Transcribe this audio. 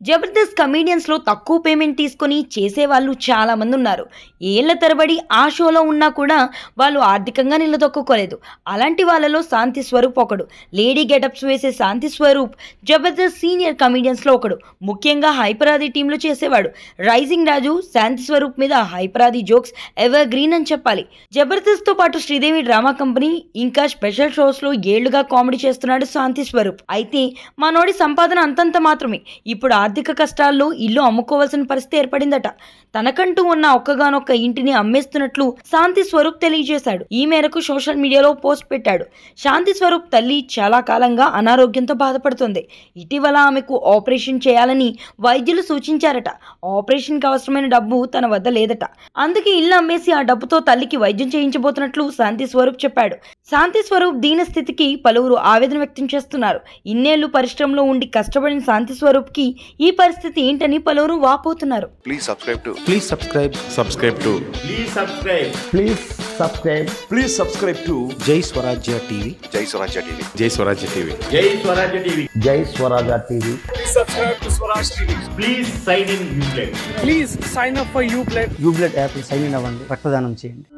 Jabardasth comedians లో తక్కువ payment తీసుకొని చేసే వాళ్ళు చాలా మంది ఉన్నారు ఏళ్ల తరబడి ఆ షోలో ఉన్నా కూడా వాళ్ళు ఆర్థికంగా నిలదొక్కుకోలేదు అలాంటి వాళ్ళలో శాంతి స్వరూప్ ఒకడు లేడీ గెటప్స్ వేసే శాంతి స్వరూప్ జబర్దస్త్ సీనియర్ కమీడియన్స్ లో ఒకడు ముఖ్యంగా హైపరాది టీంలో చేసేవాడు రైజింగ్ రాజు శాంతి స్వరూప్ మీద హైపరాది జోక్స్ ఎవర్ గ్రీన్ అని చెప్పాలి జబర్దస్త్ తో పాటు శ్రీదేవి డ్రామా కంపెనీ ఇంకా స్పెషల్ షోస్ లో ఏళ్లుగా కామెడీ చేస్తున్నాడు శాంతి స్వరూప్ అయితే మనోడి సంపాదన అంతంత మాత్రమే ఇప్పుడు ఆర్థిక కష్టాల్లో ఇల్లు అమ్ముకోవాల్సిన పరిస్థితి ఏర్పడిందట తనకంటూ ఉన్న ఒక్కగానొక్క ఇంటిని అమ్మేస్తున్నట్లు శాంతి స్వరూప్ తెలియజేశాడు ఈ మేరకు సోషల్ మీడియాలో పోస్ట్ పెట్టాడు శాంతి స్వరూప్ తల్లి చాలా కాలంగా అనారోగ్యంతో బాధపడుతుంది ఇటీవల ఆమెకు ఆపరేషన్ చేయాలని వైద్యులు సూచించారట ఆపరేషన్కి అవసరమైన డబ్బు తన వద్ద లేదట అందుకే ఇల్లు అమ్మేసి ఆ డబ్బుతో తల్లికి వైద్యం చేయించబోతున్నట్లు శాంతి స్వరూప్ చెప్పాడు శాంతి స్వరూప్ దీన స్థితికి పలువురు ఆవేదన వ్యక్తం చేస్తున్నారు ఇన్నేళ్లు పరిశ్రమలో ఉండి కష్టపడిన శాంతి స్వరూప్ కి ఈ పరిస్థితి ఏంటని పలువురు వాపోతున్నారు Please subscribe to Please subscribe. Subscribe to Please subscribe. Please subscribe. Please subscribe to Jai Swarajya TV. Jai Swarajya TV. Jai Swarajya TV. Jai Swarajya TV. Jai Swaraja TV. Please sign in Uplay. Please sign up for Uplay యూబ్లెట్ app sign in అవ్వండి రక్తదానం చేయండి